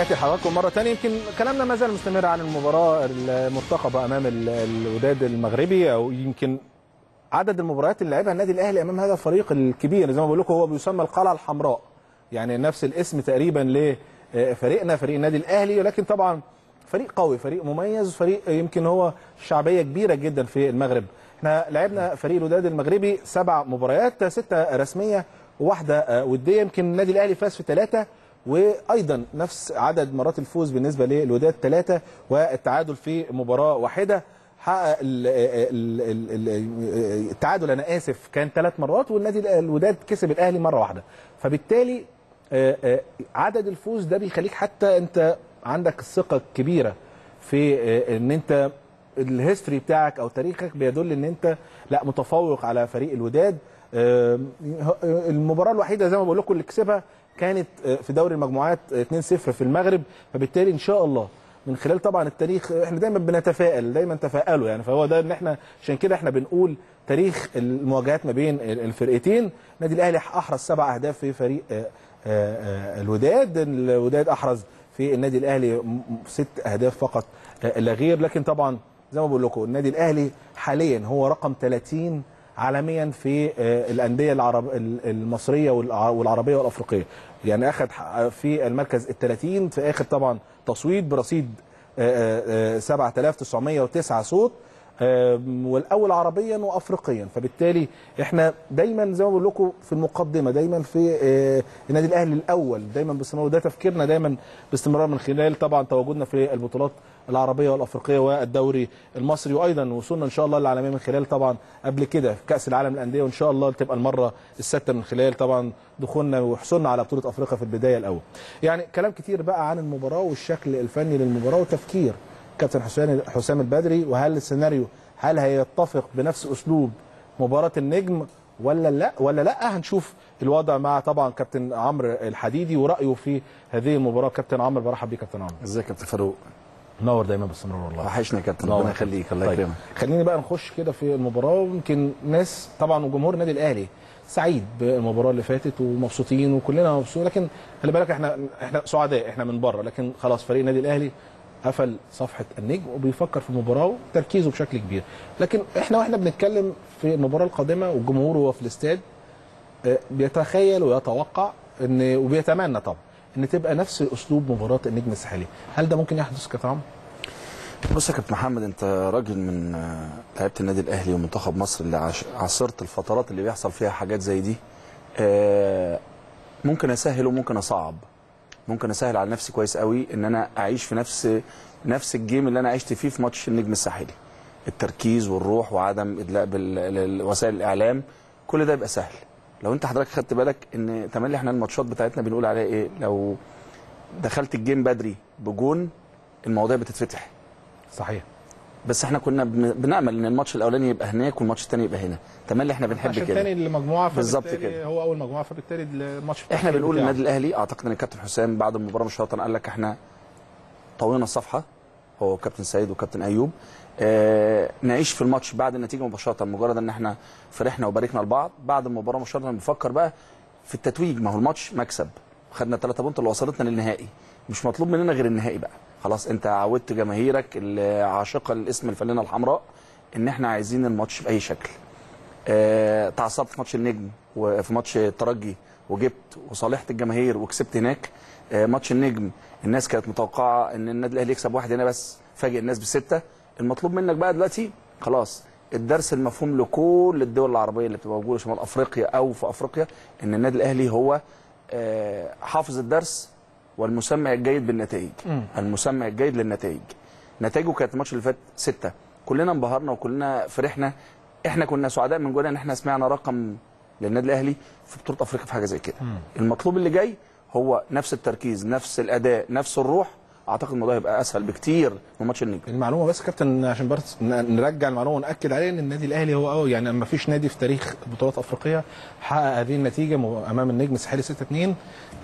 تحياتي لحضراتكم مره ثانيه يمكن كلامنا ما زال مستمر عن المباراه المرتقبه امام ال- الوداد المغربي او يمكن عدد المباريات اللي لعبها النادي الاهلي امام هذا الفريق الكبير زي ما بقول لكم هو بيسمى القلعه الحمراء يعني نفس الاسم تقريبا لفريقنا فريق النادي الاهلي ولكن طبعا فريق قوي فريق مميز فريق يمكن هو شعبيه كبيره جدا في المغرب احنا لعبنا فريق الوداد المغربي سبع مباريات سته رسميه وواحده آه، وديه يمكن النادي الاهلي فاز في ثلاثه وايضا نفس عدد مرات الفوز بالنسبه للوداد ثلاثه والتعادل في مباراه واحده حقق ال- ال- ال- ال- التعادل انا اسف كان ثلاث مرات والنادي ال- الوداد كسب الاهلي مره واحده فبالتالي آه، آه، عدد الفوز ده بيخليك حتى انت عندك الثقه الكبيره في آه، ان انت الهيستوري بتاعك او تاريخك بيدل ان انت لا متفوق على فريق الوداد آه، المباراه الوحيده زي ما بقول لكم اللي كسبها كانت آه، في دوري المجموعات آه، 2-0 في المغرب فبالتالي ان شاء الله من خلال طبعا التاريخ احنا دايما بنتفائل دايما تفائلوا يعني فهو ده ان احنا عشان كده احنا بنقول تاريخ المواجهات ما بين الفرقتين النادي الاهلي احرز سبع اهداف في فريق آه، آه، آه، الوداد الوداد احرز في النادي الاهلي م- م- ست اهداف فقط آه، لا غير لكن طبعا زي ما بقول لكم النادي الاهلي حاليا هو رقم 30 عالميا في آه، الانديه العرب ال- المصريه والع- والعربيه والافريقيه يعني اخذ ح- في المركز ال 30 في اخر طبعا تصويت برصيد آه، آه، 7909 صوت آم، والاول عربيا وافريقيا فبالتالي احنا دايما زي ما بقول لكم في المقدمه دايما في آه، النادي الاهلي الاول دايما باستمرار وده تفكيرنا دايما باستمرار من خلال طبعا تواجدنا في البطولات العربيه والافريقيه والدوري المصري وايضا وصولنا ان شاء الله للعالميه من خلال طبعا قبل كده في كاس العالم للانديه وان شاء الله تبقى المره السادسه من خلال طبعا دخولنا وحصولنا على بطوله افريقيا في البدايه الاول. يعني كلام كتير بقى عن المباراه والشكل الفني للمباراه وتفكير كابتن حسام حسام البدري وهل السيناريو هل هيتفق بنفس اسلوب مباراه النجم ولا لا ولا لا هنشوف الوضع مع طبعا كابتن عمرو الحديدي ورايه في هذه المباراه كابتن عمرو برحب بيك كابتن عمرو ازيك يا كابتن فاروق نور دايما باستمرار والله وحشنا يا كابتن نور. ربنا يخليك الله طيب. يكرمك خليني بقى نخش كده في المباراه ويمكن ناس طبعا وجمهور النادي الاهلي سعيد بالمباراه اللي فاتت ومبسوطين وكلنا مبسوطين لكن خلي بالك احنا احنا سعداء احنا من بره لكن خلاص فريق النادي الاهلي قفل صفحه النجم وبيفكر في المباراه وتركيزه بشكل كبير لكن احنا واحنا بنتكلم في المباراه القادمه والجمهور هو في الاستاد آه، بيتخيل ويتوقع ان وبيتمنى طبعا ان تبقى نفس اسلوب مباراه النجم الساحلي هل ده ممكن يحدث كابتن عمرو؟ بص يا كابتن محمد انت راجل من آه، لعيبه النادي الاهلي ومنتخب مصر اللي عاش- عاصرت الفترات اللي بيحصل فيها حاجات زي دي آه، ممكن اسهل وممكن اصعب ممكن اسهل على نفسي كويس قوي ان انا اعيش في نفس نفس الجيم اللي انا عشت فيه في ماتش النجم الساحلي التركيز والروح وعدم ادلاء بوسائل الاعلام كل ده يبقى سهل لو انت حضرتك خدت بالك ان تملي احنا الماتشات بتاعتنا بنقول عليها ايه لو دخلت الجيم بدري بجون المواضيع بتتفتح صحيح بس احنا كنا بن- بنامل ان الماتش الاولاني يبقى هناك والماتش الثاني يبقى هنا تملي احنا بنحب عشان كده تاني المجموعه بالظبط فبالتالي كده. هو اول مجموعه فبالتالي الماتش احنا التأخير بنقول بتاعه. النادي الاهلي اعتقد ان الكابتن حسام بعد المباراه مباشره قال لك احنا طوينا الصفحه هو كابتن سيد وكابتن ايوب اه نعيش في الماتش بعد النتيجه مباشره مجرد ان احنا فرحنا وباركنا لبعض بعد المباراه مباشره بنفكر بقى في التتويج ما هو الماتش مكسب خدنا ثلاثة بونت اللي وصلتنا للنهائي مش مطلوب مننا غير النهائي بقى خلاص انت عودت جماهيرك العاشقه لاسم الفانلة الحمراء ان احنا عايزين الماتش باي شكل آه، تعصبت في ماتش النجم وفي ماتش الترجي وجبت وصالحت الجماهير وكسبت هناك آه، ماتش النجم الناس كانت متوقعه ان النادي الاهلي يكسب واحد هنا بس فاجئ الناس بسته المطلوب منك بقى دلوقتي خلاص الدرس المفهوم لكل الدول العربيه اللي بتبقى موجوده شمال افريقيا او في افريقيا ان النادي الاهلي هو آه، حافظ الدرس والمسمع الجيد بالنتائج المسمع الجيد للنتائج نتائجه كانت الماتش اللي فات ستة كلنا انبهرنا وكلنا فرحنا احنا كنا سعداء من جوانا ان احنا سمعنا رقم للنادي الاهلي في بطوله افريقيا في حاجه زي كده المطلوب اللي جاي هو نفس التركيز نفس الاداء نفس الروح اعتقد الموضوع هيبقى اسهل بكتير من ماتش النجم المعلومه بس كابتن عشان بس ن- نرجع المعلومه وناكد عليها ان النادي الاهلي هو اه يعني ما فيش نادي في تاريخ بطولات افريقيا حقق هذه النتيجه م- امام النجم الساحلي 6 2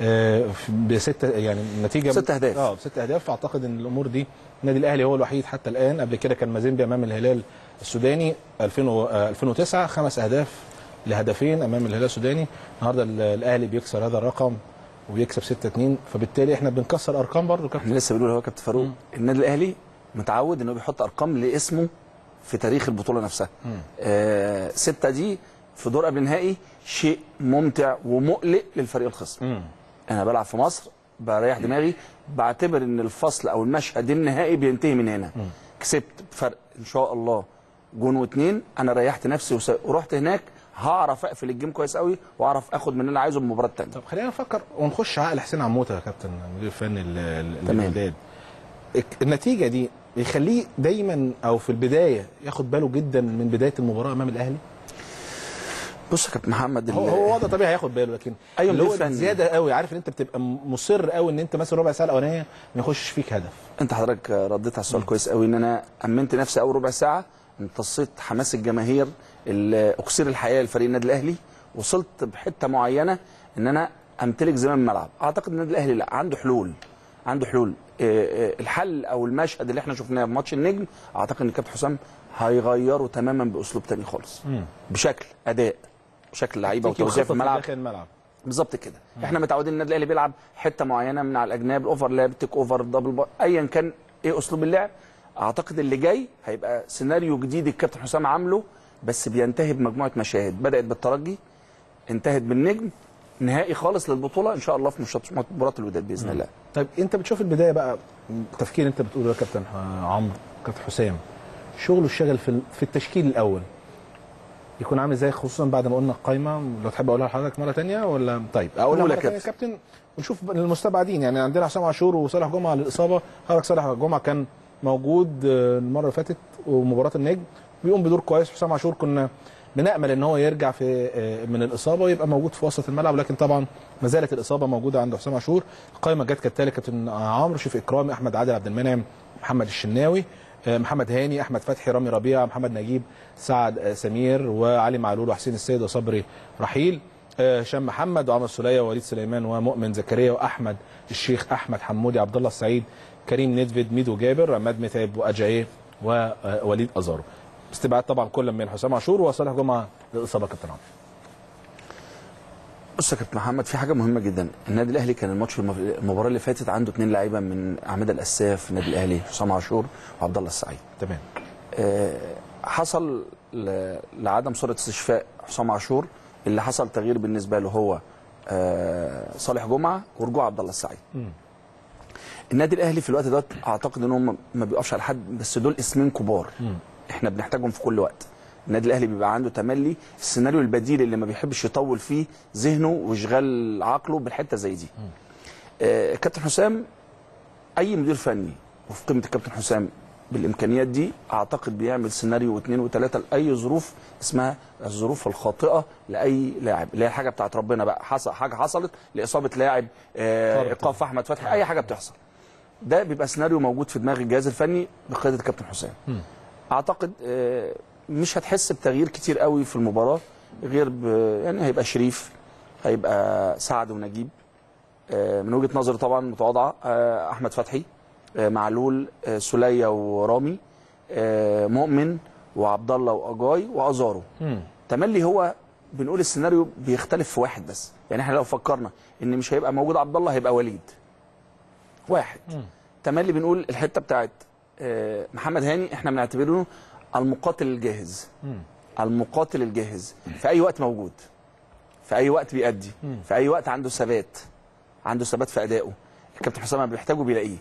بستة يعني نتيجه ست أهداف. اه بست اهداف فاعتقد ان الامور دي النادي الاهلي هو الوحيد حتى الان قبل كده كان مازيمبي امام الهلال السوداني 2000 و- آه، 2009 خمس اهداف لهدفين امام الهلال السوداني النهارده ال- الاهلي بيكسر هذا الرقم ويكسب 6 2 فبالتالي احنا بنكسر ارقام برضه كابتن احنا لسه بنقول هو كابتن فاروق النادي الاهلي متعود انه بيحط ارقام لاسمه في تاريخ البطوله نفسها آه ستة دي في دور قبل نهائي شيء ممتع ومقلق للفريق الخصم انا بلعب في مصر بريح دماغي بعتبر ان الفصل او المشهد النهائي بينتهي من هنا كسبت بفرق ان شاء الله جون واتنين انا ريحت نفسي وس- ورحت هناك هعرف اقفل الجيم كويس قوي واعرف اخد من اللي انا عايزه المباراه الثانيه طب خلينا نفكر ونخش عقل حسين عموته يا كابتن المدير الفني ال- ال- تمام. للوداد الك- النتيجه دي يخليه دايما او في البدايه ياخد باله جدا من بدايه المباراه امام الاهلي بص يا كابتن محمد هو ال- هو وضع طبيعي هياخد باله لكن أيوة اللي هو مدير فني. زياده قوي عارف ان انت بتبقى م- مصر قوي ان انت مثلا ربع ساعه الاولانيه ما يخشش فيك هدف انت حضرتك رديت على السؤال كويس قوي ان انا امنت نفسي اول ربع ساعه امتصيت حماس الجماهير ال- اكسير الحياه لفريق النادي الاهلي وصلت بحته معينه ان انا امتلك زمام الملعب اعتقد النادي الاهلي لا عنده حلول عنده حلول اه، اه، الحل او المشهد اللي احنا شفناه في ماتش النجم اعتقد ان كابتن حسام هيغيره تماما باسلوب تاني خالص بشكل اداء بشكل لعيبه تيجي وتوزيع وخطط في الملعب داخل الملعب بالظبط كده احنا متعودين النادي الاهلي بيلعب حته معينه من على الاجناب الاوفرلاب تيك اوفر دبل بار ايا كان ايه اسلوب اللعب اعتقد اللي جاي هيبقى سيناريو جديد الكابتن حسام عامله بس بينتهي بمجموعه مشاهد بدات بالترجي انتهت بالنجم نهائي خالص للبطوله ان شاء الله في ماتشات مباراه الوداد باذن الله طيب انت بتشوف البدايه بقى التفكير انت بتقوله يا كابتن عمرو كابتن حسام شغله الشغل في ال- في التشكيل الاول يكون عامل ازاي خصوصا بعد ما قلنا القايمه لو تحب اقولها لحضرتك مره تانية ولا طيب اقولها قول يا مره تانية يا كابتن. كابتن ونشوف المستبعدين يعني عندنا حسام عاشور وصالح جمعه للاصابه خرج صالح جمعه كان موجود آه، المره اللي فاتت ومباراه النجم بيقوم بدور كويس حسام عاشور كنا بنامل ان هو يرجع في آه، من الاصابه ويبقى موجود في وسط الملعب ولكن طبعا ما زالت الاصابه موجوده عند حسام عاشور القائمه جت كالتالي كابتن عمرو شريف اكرامي احمد عادل عبد المنعم محمد الشناوي آه، محمد هاني احمد فتحي رامي ربيعه محمد نجيب سعد آه، سمير وعلي معلول وحسين السيد وصبري رحيل آه، هشام محمد وعمر سوليه ووليد سليمان ومؤمن زكريا واحمد الشيخ احمد حمودي عبد الله السعيد كريم ندفيد ميدو جابر عماد متعب واجاييه ووليد ازارو استبعاد طبعا كل من حسام عاشور وصالح جمعه للاصابه كابتن عمرو بص يا كابتن محمد في حاجه مهمه جدا النادي الاهلي كان الماتش المف- المباراه اللي فاتت عنده اثنين لعيبه من اعمده الاساسيه في النادي الاهلي حسام عاشور وعبد الله السعيد تمام آه، حصل ل- لعدم سرعه استشفاء حسام عاشور اللي حصل تغيير بالنسبه له هو آه، صالح جمعه ورجوع عبد الله السعيد النادي الاهلي في الوقت ده اعتقد ان هو ما- ما بيقفش على حد بس دول اسمين كبار احنا بنحتاجهم في كل وقت النادي الاهلي بيبقى عنده تملي السيناريو البديل اللي ما بيحبش يطول فيه ذهنه واشغال عقله بالحته زي دي آه، كابتن حسام اي مدير فني وفي قيمه الكابتن حسام بالامكانيات دي اعتقد بيعمل سيناريو واثنين وثلاثه لاي ظروف اسمها الظروف الخاطئه لاي لاعب اللي هي الحاجه بتاعت ربنا بقى حصل حاجه حصلت لاصابه لاعب آه، فرق. ايقاف احمد فتحي اي حاجه بتحصل ده بيبقى سيناريو موجود في دماغ الجهاز الفني بقياده الكابتن حسام اعتقد آه، مش هتحس بتغيير كتير قوي في المباراه غير ب... يعني هيبقى شريف هيبقى سعد ونجيب آه، من وجهه نظري طبعا متواضعه آه، احمد فتحي آه، معلول آه، سوليه ورامي آه، مؤمن وعبد الله واجاي وازارو تملي هو بنقول السيناريو بيختلف في واحد بس يعني احنا لو فكرنا ان مش هيبقى موجود عبد الله هيبقى وليد واحد تملي بنقول الحته بتاعت آه، محمد هاني احنا بنعتبره المقاتل الجاهز المقاتل الجاهز في اي وقت موجود في اي وقت بيأدي في اي وقت عنده ثبات عنده ثبات في ادائه الكابتن حسام لما بيحتاجه بيلاقيه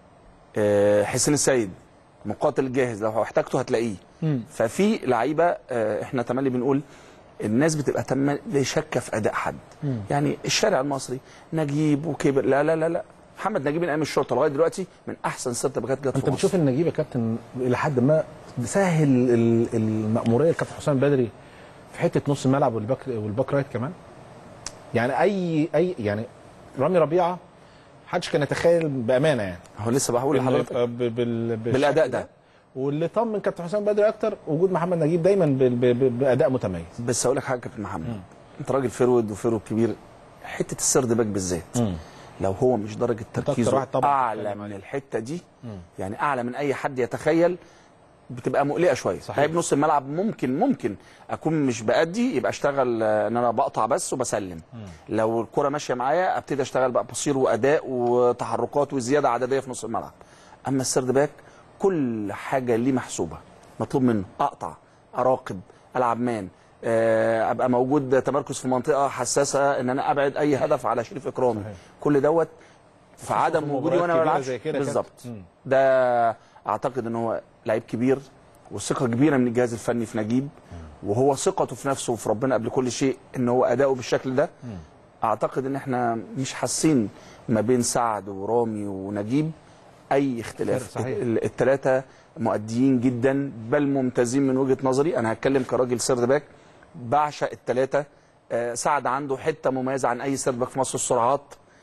آه، حسين السيد مقاتل جاهز لو احتاجته هتلاقيه ففي لعيبه آه، احنا تملي بنقول الناس بتبقى تملي شاكه في اداء حد يعني الشارع المصري نجيب وكبر لا لا لا لا محمد نجيب من ايام الشرطه لغايه دلوقتي من احسن ست باكات جت في انت مصر بتشوف ان نجيب يا كابتن الى حد ما سهل ال- المأموريه لكابتن حسام بدري في حته نص الملعب والباك والباك رايت كمان يعني اي اي يعني رامي ربيعه محدش كان يتخيل بامانه يعني هو لسه بقول إنه لحضرتك يبقى ب- بال- بالشكل بالاداء ده واللي طمن كابتن حسام بدري اكتر وجود محمد نجيب دايما ب- ب- ب- باداء متميز بس اقول لك حاجه يا كابتن محمد انت راجل فرود وفرود كبير حته السرد باك بالذات لو هو مش درجه أكتر تركيزه واحد طبعاً اعلى بتتكلم من عليه. الحته دي يعني اعلى من اي حد يتخيل بتبقى مقلقه شويه صحيح. لعيب نص الملعب ممكن ممكن اكون مش بادي يبقى اشتغل آه، ان انا بقطع بس وبسلم لو الكره ماشيه معايا ابتدي اشتغل بقى بصير واداء وتحركات وزياده عدديه في نص الملعب اما السرد باك كل حاجه ليه محسوبه مطلوب منه اقطع اراقب العب مان آه، ابقى موجود تمركز في منطقه حساسه ان انا ابعد اي هدف على شريف اكرامي صحيح. كل دوت في عدم في وجودي وانا مباريات ما كبيرة بلعبش زي كده كانت- بالظبط مم. ده اعتقد ان هو لعيب كبير وثقه كبيره من الجهاز الفني في نجيب وهو ثقته في نفسه وفي ربنا قبل كل شيء ان هو اداؤه بالشكل ده اعتقد ان احنا مش حاسين ما بين سعد ورامي ونجيب اي اختلاف صحيح. الثلاثه مؤديين جدا بل ممتازين من وجهه نظري انا هتكلم كراجل سيرد باك بعشق الثلاثه آه، سعد عنده حته مميزه عن اي سيرد باك في مصر السرعات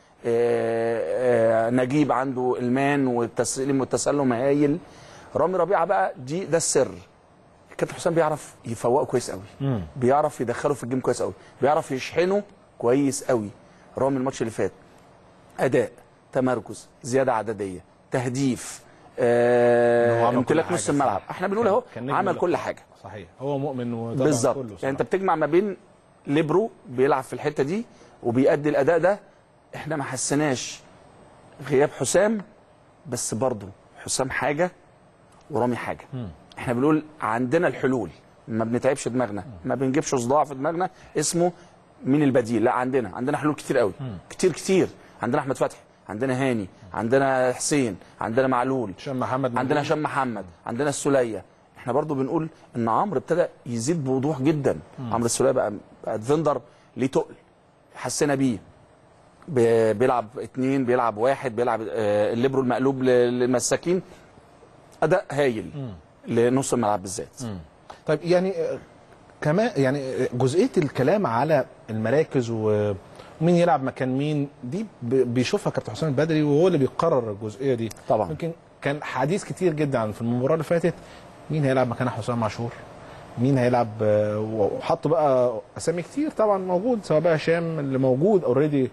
آه، آه، نجيب عنده المان والتسليم والتسلم هايل رامي ربيعه بقى دي ده السر كابتن حسام بيعرف يفوقه كويس قوي مم. بيعرف يدخله في الجيم كويس قوي بيعرف يشحنه كويس قوي رامي الماتش اللي فات اداء تمركز زياده عدديه تهديف إن هو آه عمل امتلاك كل نص حاجة، الملعب صح. احنا بنقول كان- اهو كان نجم عمل اللقاء. كل حاجه صحيح هو مؤمن وطبعا بالظبط كله يعني انت صراحة. بتجمع ما بين ليبرو بيلعب في الحته دي وبيأدي الاداء ده احنا ما حسيناش غياب حسام بس برضه حسام حاجه ورامي حاجه مم. احنا بنقول عندنا الحلول ما بنتعبش دماغنا ما بنجيبش صداع في دماغنا اسمه مين البديل لا عندنا عندنا حلول كتير قوي كتير كتير عندنا احمد فتحي عندنا هاني عندنا حسين عندنا معلول هشام محمد عندنا موجود. هشام محمد عندنا السوليه احنا برضو بنقول ان عمرو ابتدى يزيد بوضوح جدا عمرو السوليه بقى بقى ديفندر ليه تقل حسينا بيه ب- بيلعب اتنين بيلعب واحد بيلعب آه، الليبرو المقلوب ل- للمساكين اداء هايل لنص الملعب بالذات مم. طيب يعني آه، كمان يعني آه، جزئيه الكلام على المراكز و- ومين يلعب مكان مين دي ب- بيشوفها كابتن حسام البدري وهو اللي بيقرر الجزئيه دي طبعا. يمكن كان حديث كتير جدا عن في المباراه اللي فاتت مين هيلعب مكان حسام عاشور مين هيلعب آه، وحطوا بقى اسامي كتير طبعا موجود سواء بقى هشام اللي موجود اوريدي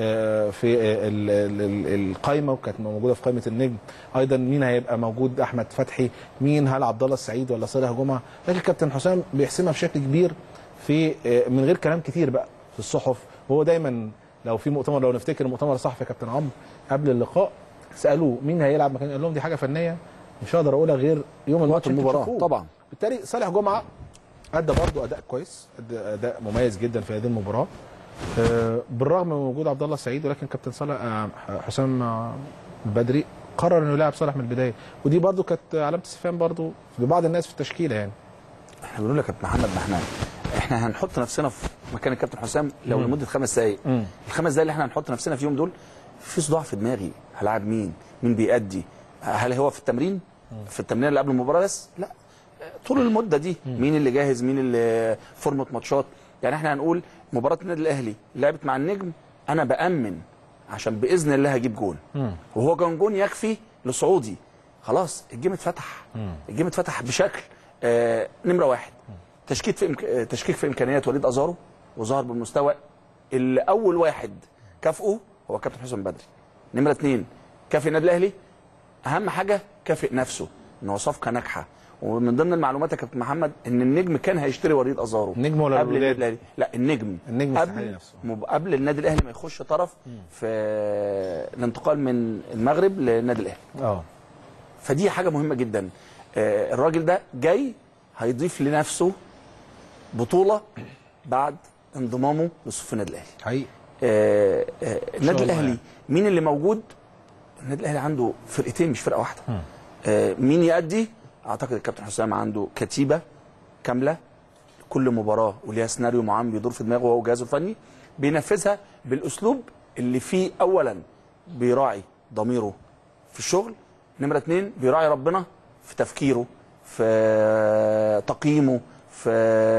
في آه، ال- ال- ال- القايمه وكانت موجوده في قائمه النجم ايضا مين هيبقى موجود احمد فتحي مين هل عبد الله السعيد ولا صالح جمعه لكن كابتن حسام بيحسمها بشكل كبير في آه، من غير كلام كتير بقى في الصحف وهو دايما لو في مؤتمر لو نفتكر مؤتمر الصحفي يا كابتن عمرو قبل اللقاء سالوه مين هيلعب مكان قال لهم دي حاجه فنيه مش هقدر اقولها غير يوم الماتش انتوا المباراه تشوفوه. طبعا بالتالي صالح جمعه ادى برضه اداء كويس ادى اداء مميز جدا في هذه المباراه آه، بالرغم من وجود عبد الله السعيد ولكن كابتن صالح آه، حسام آه، البدري قرر انه يلعب صالح من البدايه ودي برضه كانت علامه استفهام برضه لبعض الناس في التشكيله يعني احنا بنقول لك يا كابتن محمد ما احنا احنا هنحط نفسنا في مكان الكابتن حسام لو لمده خمس دقائق مم. الخمس دقائق اللي احنا هنحط نفسنا فيهم دول في صداع في دماغي هلاعب مين مين بيأدي هل هو في التمرين في التمرين اللي قبل المباراه بس لا طول المده دي مين اللي جاهز مين اللي فورمه ماتشات يعني احنا هنقول مباراه النادي الاهلي لعبت مع النجم انا بامن عشان باذن الله هجيب جون وهو كان جون يكفي لصعودي خلاص الجيم اتفتح الجيم اتفتح بشكل آه نمره واحد تشكيك في إمك... آه، تشكيك في امكانيات وليد ازارو وظهر بالمستوى اللي اول واحد كافئه هو كابتن حسام بدري نمره اثنين كافئ النادي الاهلي اهم حاجه كافئ نفسه ان هو صفقه ناجحه ومن ضمن المعلومات يا كابتن محمد ان النجم كان هيشتري وليد ازارو النجم ولا قبل الوداد؟ النادي الاهلي لا النجم النجم قبل الساحلي نفسه. مب... قبل النادي الاهلي ما يخش طرف في الانتقال من المغرب للنادي الاهلي اه فدي حاجه مهمه جدا آه، الراجل ده جاي هيضيف لنفسه بطوله بعد انضمامه لصف النادي الاهلي حقيقي آه، آه، النادي الله الاهلي يعني. مين اللي موجود النادي الاهلي عنده فرقتين مش فرقه واحده آه، مين يأدي اعتقد الكابتن حسام عنده كتيبه كامله كل مباراه وليها سيناريو معين بيدور في دماغه هو وجهازه الفني بينفذها بالاسلوب اللي فيه اولا بيراعي ضميره في الشغل نمره اتنين بيراعي ربنا في تفكيره في تقييمه في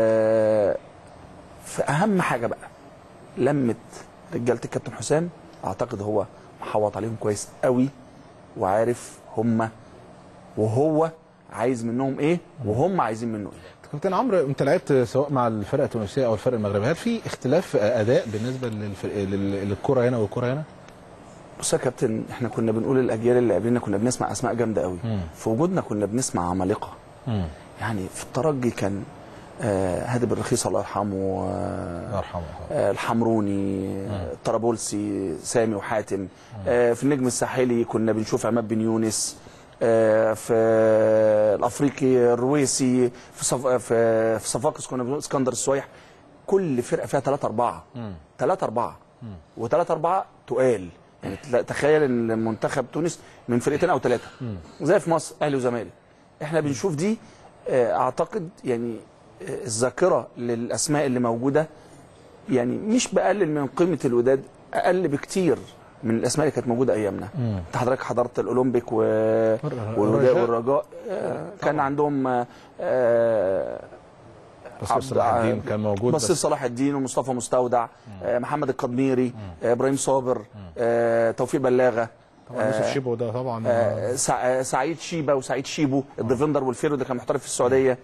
في اهم حاجه بقى لمت رجاله الكابتن حسام اعتقد هو محوط عليهم كويس قوي وعارف هم وهو عايز منهم ايه وهم عايزين منه ايه كابتن عمرو انت لعبت سواء مع الفرقه التونسيه او الفرقه المغربيه هل في اختلاف في اداء بالنسبه للفرق لل- للكره هنا والكره هنا؟ بص يا كابتن احنا كنا بنقول الاجيال اللي قبلنا كنا بنسمع اسماء جامده قوي مم. في وجودنا كنا بنسمع عمالقه يعني في الترجي كان آه هادي بالرخيص الله يرحمه آه الله يرحمه آه، الحمروني آه، طرابلسي سامي وحاتم آه، في النجم الساحلي كنا بنشوف عماد بن يونس آه، في الافريقي الرويسي في صف... في في صفاقس كنا بنقول اسكندر السويح كل فرقه فيها ثلاثة أربعة ثلاثة أربعة وثلاثة أربعة تقال يعني تلا- تخيل ان منتخب تونس من فرقتين او ثلاثه زي في مصر اهلي وزمالك احنا بنشوف دي آه، اعتقد يعني آه، الذاكره للاسماء اللي موجوده يعني مش بقلل من قيمه الوداد اقل بكتير من الاسماء اللي كانت موجوده ايامنا انت حضرتك حضرت الاولمبيك و... والوداد والرجاء. والرجاء آه، كان عندهم آه، آه، بس عبد- صلاح الدين كان موجود بصير صلاح الدين ومصطفى مستودع آه، محمد القدميري آه، ابراهيم صابر آه، توفيق بلاغه طبعا يوسف شيبو ده طبعا آه، سع- آه، سعيد شيبه وسعيد شيبو الديفندر والفيرو ده كان محترف في السعوديه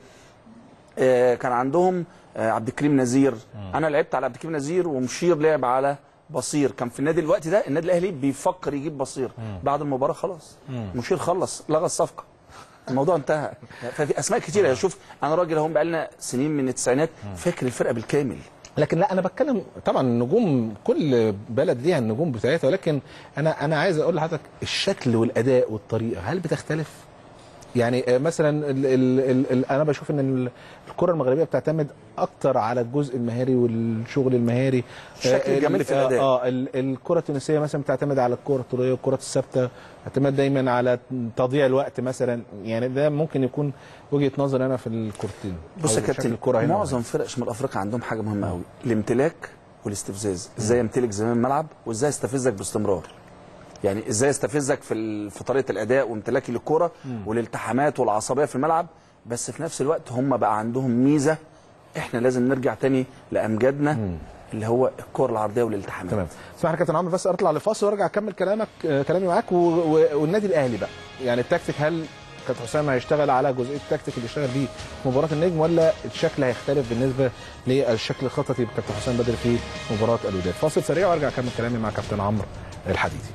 آه، كان عندهم آه، عبد الكريم نزير انا لعبت على عبد الكريم نزير ومشير لعب على بصير كان في النادي الوقت ده النادي الاهلي بيفكر يجيب بصير بعد المباراه خلاص مشير خلص لغى الصفقه الموضوع انتهى ففي اسماء كتيره شوف انا راجل اهو بقالنا سنين من التسعينات فاكر الفرقه بالكامل لكن لا انا بتكلم طبعا النجوم كل بلد ليها النجوم بتاعتها ولكن انا انا عايز اقول لحضرتك الشكل والاداء والطريقه هل بتختلف؟ يعني آه، مثلا ال ال ال ال انا بشوف ان ال- الكره المغربيه بتعتمد اكتر على الجزء المهاري والشغل المهاري الشكل آه، الجمالي ال- في الأداء. اه ال- الكره التونسيه مثلا بتعتمد على الكره الطوليه والكره الثابته اعتماد دايما على تضييع الوقت مثلا يعني ده ممكن يكون وجهه نظر انا في الكورتين بص أو يا شكل كابتن الكره هنا معظم فرق شمال افريقيا عندهم حاجه مهمه قوي الامتلاك والاستفزاز ازاي يمتلك زمام الملعب وازاي يستفزك باستمرار يعني ازاي يستفزك في ال- في طريقه الاداء وامتلاكي للكره والالتحامات والعصبيه في الملعب بس في نفس الوقت هم بقى عندهم ميزه احنا لازم نرجع تاني لامجادنا اللي هو الكره العرضيه والالتحامات تمام اسمح لي كابتن عمرو بس اطلع لفاصل وارجع اكمل كلامك آه، كلامي معاك و... و... والنادي الاهلي بقى يعني التكتيك هل كابتن حسام هيشتغل على جزئيه التكتيك اللي اشتغل بيه في مباراه النجم ولا الشكل هيختلف بالنسبه للشكل الخططي بكابتن حسام بدري في مباراه الوداد فاصل سريع وارجع اكمل كلامي مع كابتن عمرو الحديدي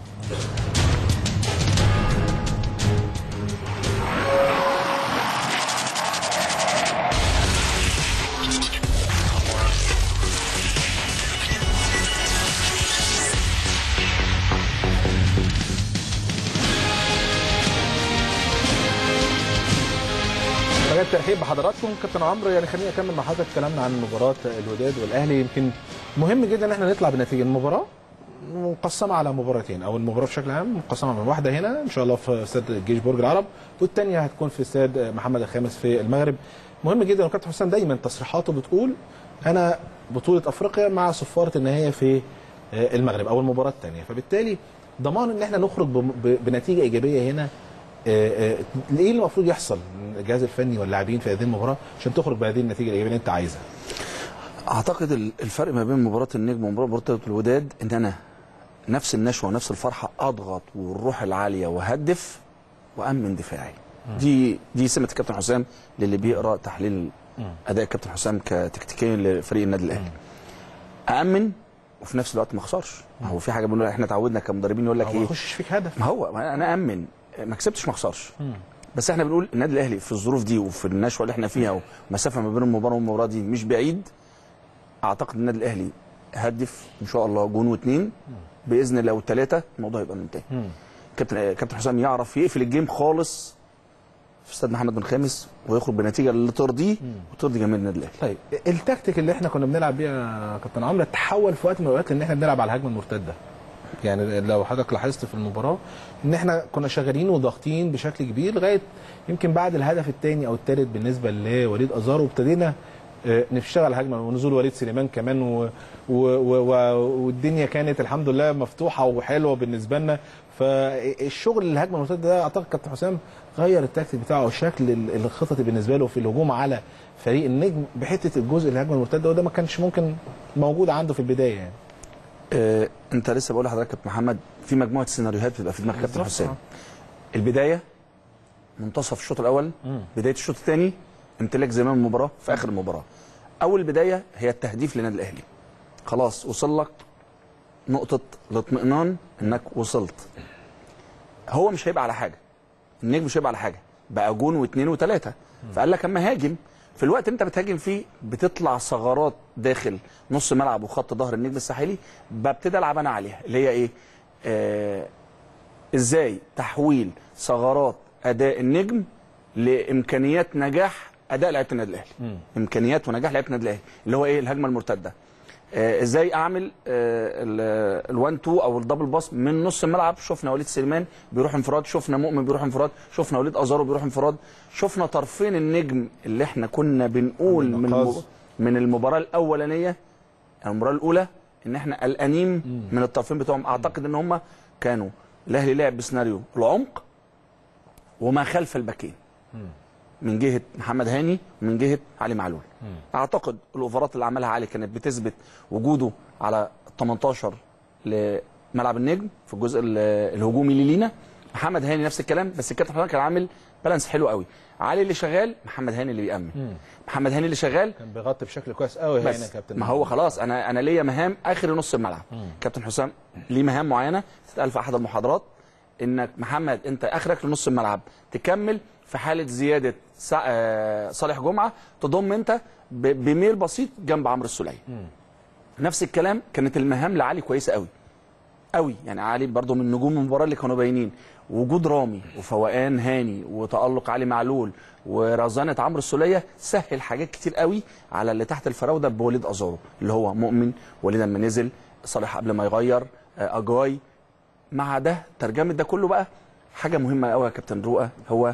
رجعت ترحيب بحضراتكم كابتن عمرو يعني خليني اكمل مع حضرتك كلامنا عن مباراه الوداد والاهلي يمكن مهم جدا ان احنا نطلع بنتيجه المباراه مقسمه على مباراتين او المباراه بشكل عام مقسمه من واحده هنا ان شاء الله في استاد الجيش برج العرب والثانيه هتكون في استاد محمد الخامس في المغرب مهم جدا وكابتن حسام دايما تصريحاته بتقول انا بطوله افريقيا مع صفاره النهايه في آه، المغرب او المباراه الثانيه فبالتالي ضمان ان احنا نخرج بم- ب- بنتيجه ايجابيه هنا آه، آه، ايه اللي المفروض يحصل من الجهاز الفني واللاعبين في هذه المباراه عشان تخرج بهذه النتيجه الايجابيه اللي انت عايزها اعتقد ال- الفرق ما بين مباراه النجم ومباراه الوداد ان انا نفس النشوه ونفس الفرحه اضغط والروح العاليه وهدف وامن دفاعي دي دي سمه الكابتن حسام للي بيقرا تحليل اداء الكابتن حسام كتكتيكيا لفريق النادي الاهلي امن وفي نفس الوقت ما اخسرش ما هو في حاجه بنقول احنا اتعودنا كمدربين يقول لك او ما ايه يخشش فيك هدف ما هو ما انا امن ما كسبتش ما اخسرش بس احنا بنقول النادي الاهلي في الظروف دي وفي النشوه اللي احنا فيها ومسافه ما بين المباراه والمباراه دي مش بعيد اعتقد النادي الاهلي هدف ان شاء الله جون واثنين باذن الله وثلاثه الموضوع يبقى منتهي كابتن كابتن حسام يعرف يقفل الجيم خالص في استاد محمد بن خامس ويخرج بنتيجه اللي ترضيه وترضي جماهير النادي الاهلي طيب التكتيك اللي احنا كنا بنلعب بيه يا كابتن عمرو تحول في وقت من الاوقات ان احنا بنلعب على الهجمه المرتده يعني لو حضرتك لاحظت في المباراه ان احنا كنا شغالين وضاغطين بشكل كبير لغايه يمكن بعد الهدف الثاني او الثالث بالنسبه لوليد ازار وابتدينا آه، نشتغل هجمه ونزول وليد سليمان كمان و... و... و... و... والدنيا كانت الحمد لله مفتوحه وحلوه بالنسبه لنا فالشغل الهجمه المرتده ده اعتقد كابتن حسام غير التكتيك بتاعه الشكل ال- الخططي بالنسبه له في الهجوم على فريق النجم بحته الجزء الهجمه المرتده وده ما كانش ممكن موجود عنده في البدايه يعني آه انت لسه بقول لحضرتك يا كابتن محمد في مجموعه سيناريوهات بتبقى في دماغ كابتن بالظبط، حسام آه. البدايه منتصف الشوط الاول بدايه الشوط الثاني امتلاك زمام المباراه في اخر المباراه اول بدايه هي التهديف للنادي الاهلي خلاص وصل لك نقطه الاطمئنان انك وصلت هو مش هيبقى على حاجه النجم مش هيبقى على حاجه بقى جون واثنين وثلاثه فقال لك اما هاجم في الوقت اللي انت بتهاجم فيه بتطلع ثغرات داخل نص ملعب وخط ظهر النجم الساحلي ببتدي العب انا عليها اللي هي ايه آه ازاي تحويل ثغرات اداء النجم لامكانيات نجاح اداء لعيبه النادي الاهلي امكانيات ونجاح لعيبه النادي الاهلي اللي هو ايه الهجمه المرتده آه ازاي اعمل ال1 2 او الدبل باس من نص الملعب شفنا وليد سليمان بيروح انفراد شفنا مؤمن بيروح انفراد شفنا وليد ازارو بيروح انفراد شفنا طرفين النجم اللي احنا كنا بنقول من النقاص. المب... من المباراه الاولانيه المباراه الاولى ان احنا قلقانين من الطرفين بتوعهم اعتقد ان هم كانوا الاهلي لعب بسيناريو العمق وما خلف الباكين من جهه محمد هاني ومن جهه علي معلول اعتقد الاوفرات اللي عملها علي كانت بتثبت وجوده على 18 لملعب النجم في الجزء ال- الهجومي اللي لينا محمد هاني نفس الكلام بس الكابتن حسام كان عامل بالانس حلو قوي علي اللي شغال محمد هاني اللي بيأمن محمد هاني اللي شغال كان بيغطي بشكل كويس قوي هنا يا بس كابتن ما هو خلاص انا انا ليا مهام اخر نص الملعب كابتن حسام ليه مهام معينه تتقال في احد المحاضرات انك محمد انت اخرك لنص الملعب تكمل في حاله زياده سا- آه، صالح جمعه تضم انت ب- بميل بسيط جنب عمرو السوليه نفس الكلام كانت المهام لعلي كويسه قوي قوي يعني علي برضو من نجوم المباراه اللي كانوا باينين وجود رامي وفوقان هاني وتالق علي معلول ورزانه عمرو السوليه سهل حاجات كتير قوي على اللي تحت الفراوده بوليد ازارو اللي هو مؤمن وليد لما نزل صالح قبل ما يغير آه، اجاي مع ده ترجمه ده كله بقى حاجه مهمه قوي يا كابتن رؤى هو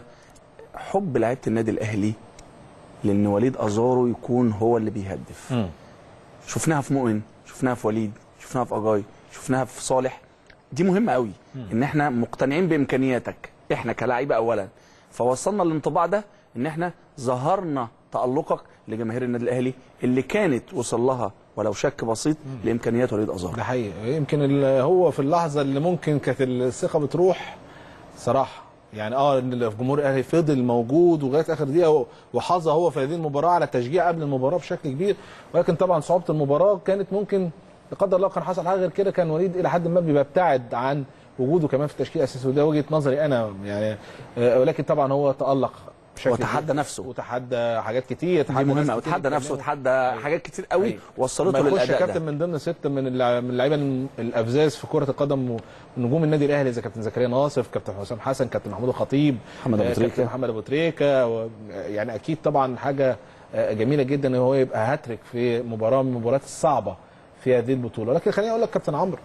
حب لعيبه النادي الاهلي لان وليد ازارو يكون هو اللي بيهدف مم. شفناها في مؤمن شفناها في وليد شفناها في اجاي شفناها في صالح دي مهمه قوي ان احنا مقتنعين بامكانياتك احنا كلاعيبه اولا فوصلنا للانطباع ده ان احنا ظهرنا تالقك لجماهير النادي الاهلي اللي كانت وصل لها ولو شك بسيط لامكانيات وليد ازارو ده حقيقي يمكن ال- هو في اللحظه اللي ممكن كانت الثقه بتروح صراحه يعني اه ان الجمهور الاهلي فضل موجود لغايه اخر دقيقه وحظى هو في هذه المباراه على التشجيع قبل المباراه بشكل كبير ولكن طبعا صعوبه المباراه كانت ممكن لا قدر الله كان حصل حاجه غير كده كان وليد الى حد ما بيبقى ابتعد عن وجوده كمان في التشكيل الاساسي وده وجهه نظري انا يعني آه، ولكن طبعا هو تالق بشكل وتحدى كبير. نفسه. وتحدى حاجات كتير دي تحدى ناس مهمه كتير وتحدى نفسه كمان. وتحدى حاجات كتير قوي أيوة. وصلته ما يخش للاداء كابتن ده من ضمن ستة من اللع- من اللعيبه الم- الافزاز في كره القدم ونجوم النادي الاهلي زي كابتن زكريا ناصف كابتن حسام حسن كابتن محمود الخطيب محمد أبو آه، تريكة. كابتن محمد ابو تريكه و- يعني اكيد طبعا حاجه آه، جميله جدا ان هو يبقى هاتريك في مباراه من المباريات الصعبه في هذه البطوله لكن خليني اقول لك كابتن عمرو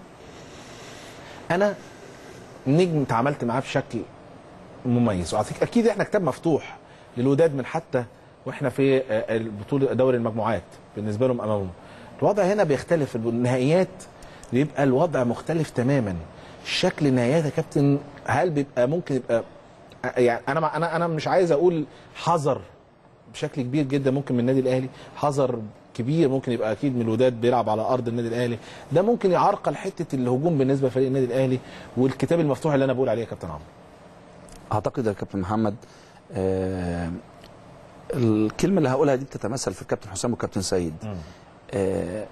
انا نجم اتعاملت معاه بشكل مميز واعتقد اكيد احنا كتاب مفتوح للوداد من حتى واحنا في آه، البطوله دوري المجموعات بالنسبه لهم امامهم الوضع هنا بيختلف النهائيات بيبقى الوضع مختلف تماما شكل النهائيات يا كابتن هل بيبقى ممكن يبقى آه، يعني انا ما- انا انا مش عايز اقول حذر بشكل كبير جدا ممكن من النادي الاهلي حذر كبير ممكن يبقى اكيد من الوداد بيلعب على ارض النادي الاهلي ده ممكن يعرقل حته الهجوم بالنسبه لفريق النادي الاهلي والكتاب المفتوح اللي انا بقول عليه يا كابتن عمرو اعتقد يا كابتن محمد آه الكلمه اللي هقولها دي بتتمثل في الكابتن حسام والكابتن سيد آه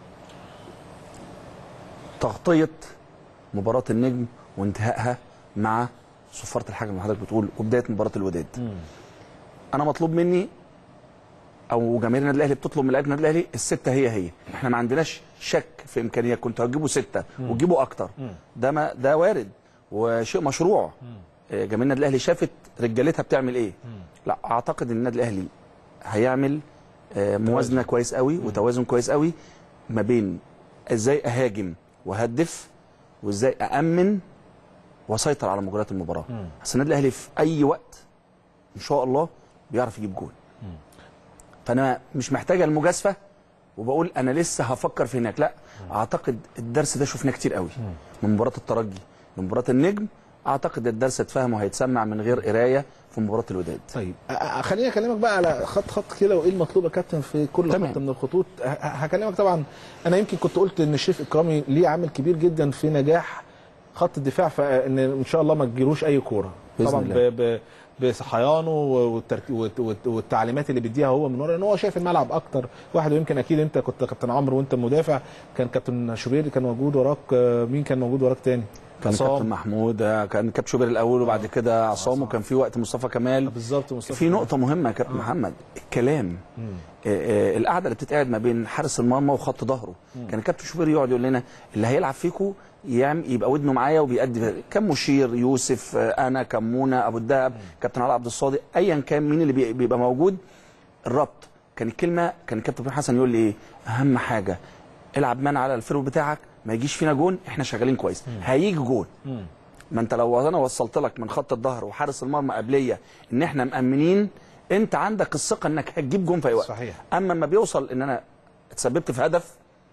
تغطيه مباراه النجم وانتهائها مع صفاره الحكم اللي حضرتك بتقول وبدايه مباراه الوداد انا مطلوب مني او جماهير النادي الاهلي بتطلب من لعيبه النادي الاهلي السته هي هي احنا ما عندناش شك في امكانيه كنتوا هتجيبوا سته وتجيبوا اكتر ده ما ده وارد وشيء مشروع آه، جماهير النادي الاهلي شافت رجالتها بتعمل ايه لا اعتقد ان النادي الاهلي هيعمل آه، موازنه كويس قوي وتوازن كويس قوي ما بين ازاي اهاجم واهدف وازاي اامن واسيطر على مجريات المباراه بس النادي الاهلي في اي وقت ان شاء الله بيعرف يجيب جول فانا مش محتاجه المجازفه وبقول انا لسه هفكر في هناك لا اعتقد الدرس ده شفناه كتير قوي من مباراه الترجي لمباراه النجم اعتقد الدرس اتفهم وهيتسمع من غير قرايه في مباراه الوداد طيب أ- أ- خليني اكلمك بقى على خط خط كده وايه المطلوب يا كابتن في كل تمام. خط من الخطوط ه- ه- هكلمك طبعا انا يمكن كنت قلت ان الشريف اكرامي ليه عامل كبير جدا في نجاح خط الدفاع فان ان شاء الله ما تجيلوش اي كوره بإذن طبعا الله. ب ب بصحيانه والترك... والت- والت- والتعليمات اللي بيديها هو من ورا ان هو شايف الملعب اكتر واحد ويمكن اكيد انت كنت كابتن عمرو وانت مدافع كان كابتن شوبير كان موجود وراك آه، مين كان موجود وراك تاني؟ كان عصام. كابتن محمود آه، كان كابتن شوبير الاول وبعد كده عصام وكان في وقت مصطفى كمال بالظبط مصطفى في نقطة مهمة يا كابتن محمد الكلام آه، آه، القعدة اللي بتتقعد ما بين حارس المرمى وخط ظهره كان الكابتن شوبير يقعد يقول لنا اللي هيلعب فيكم يعمل يبقى ودنه معايا وبيأدي كان مشير يوسف آه، انا كمونه ابو الدهب كابتن علي عبد الصادق ايا كان مين اللي بي- بيبقى موجود الربط كان الكلمه كان الكابتن ابراهيم حسن يقول لي ايه اهم حاجه العب مان على الفرو بتاعك ما يجيش فينا جون احنا شغالين كويس هيجي جون ما انت لو انا وصلت لك من خط الظهر وحارس المرمى قبليه ان احنا مأمنين انت عندك الثقه انك هتجيب جون في اي وقت صحيح. اما لما بيوصل ان انا اتسببت في هدف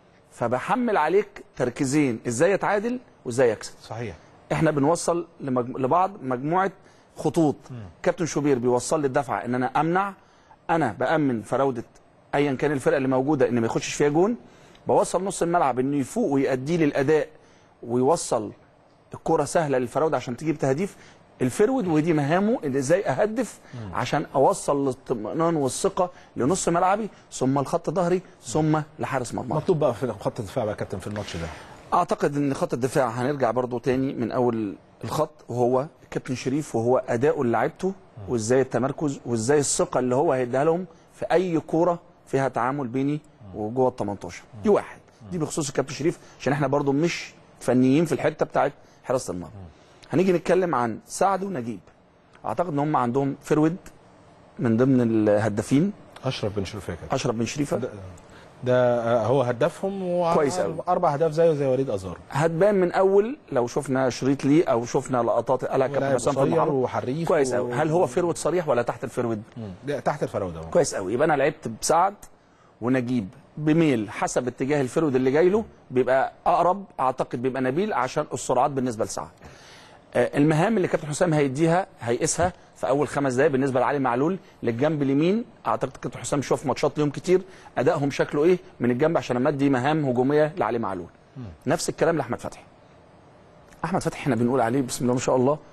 فبحمل عليك تركيزين ازاي اتعادل وازاي اكسب صحيح احنا بنوصل لمج... لبعض مجموعه خطوط كابتن شوبير بيوصل لي الدفعه ان انا امنع انا بامن فراوده ايا كان الفرقه اللي موجوده ان ما يخشش فيها جون بوصل نص الملعب انه يفوق ويؤدي لي الاداء ويوصل الكره سهله للفراوده عشان تجيب تهديف الفرود ودي مهامه ان ازاي اهدف عشان اوصل الاطمئنان والثقه لنص ملعبي ثم لخط ظهري ثم لحارس مرمى مطلوب بقى في خط الدفاع بقى يا كابتن في الماتش ده اعتقد ان خط الدفاع هنرجع برضو تاني من اول الخط وهو كابتن شريف وهو اداؤه لعيبته وازاي التمركز وازاي الثقه اللي هو هيديها لهم في اي كوره فيها تعامل بيني وجوه ال 18 دي واحد دي بخصوص الكابتن شريف عشان احنا برضو مش فنيين في الحته بتاعت حراسه المرمى هنيجي نتكلم عن سعد ونجيب اعتقد ان هم عندهم فرود من ضمن الهدافين اشرف بن شريف يا كابتن اشرف بن شريفه ده, ده آه، هو هدافهم و كويس أوي. اربع اهداف زيه زي وليد ازار هتبان من اول لو شفنا شريط ليه او شفنا لقطات قالها كابتن ولاعب حسام في قصير المحاضره وحريف كويس و- قوي هل هو فيرود صريح ولا تحت الفيرود مم. ده تحت الفراوده اهو. كويس قوي يبقى انا لعبت بسعد ونجيب بميل حسب اتجاه الفيرود اللي جاي له بيبقى اقرب اعتقد بيبقى نبيل عشان السرعات بالنسبه لسعد آه، المهام اللي كابتن حسام هيديها هيقيسها في اول خمس دقائق بالنسبه لعلي معلول للجنب اليمين اعتقد كابتن حسام شوف ماتشات ليهم كتير ادائهم شكله ايه من الجنب عشان اما ادي مهام هجوميه لعلي معلول نفس الكلام لاحمد فتحي احمد فتحي احنا بنقول عليه بسم الله ما شاء الله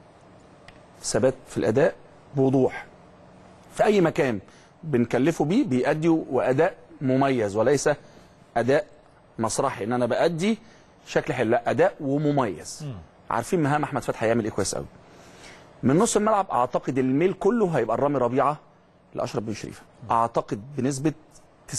ثبات في الاداء بوضوح في اي مكان بنكلفه بيه بيأدي واداء مميز وليس اداء مسرحي ان انا بأدي شكل حلو لا اداء ومميز عارفين مهام احمد فتحي هيعمل ايه كويس قوي من نص الملعب اعتقد الميل كله هيبقى الرامي ربيعه لاشرف بن شريفه اعتقد بنسبه 90%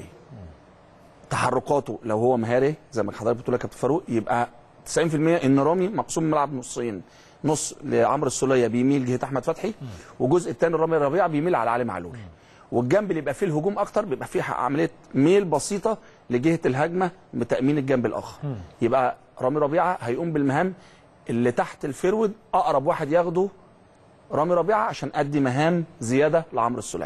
تحركاته لو هو مهاري زي ما حضرتك بتقول يا كابتن فاروق يبقى 90% ان رامي مقسوم الملعب نصين نص لعمرو السوليه بيميل جهه احمد فتحي والجزء الثاني رامي ربيعه بيميل على علي معلول والجنب اللي يبقى فيه الهجوم اكتر بيبقى فيه عمليه ميل بسيطه لجهه الهجمه بتامين الجنب الاخر يبقى رامي ربيعه هيقوم بالمهام اللي تحت الفيرود اقرب واحد ياخده رامي ربيعه عشان ادي مهام زياده لعمرو السوليه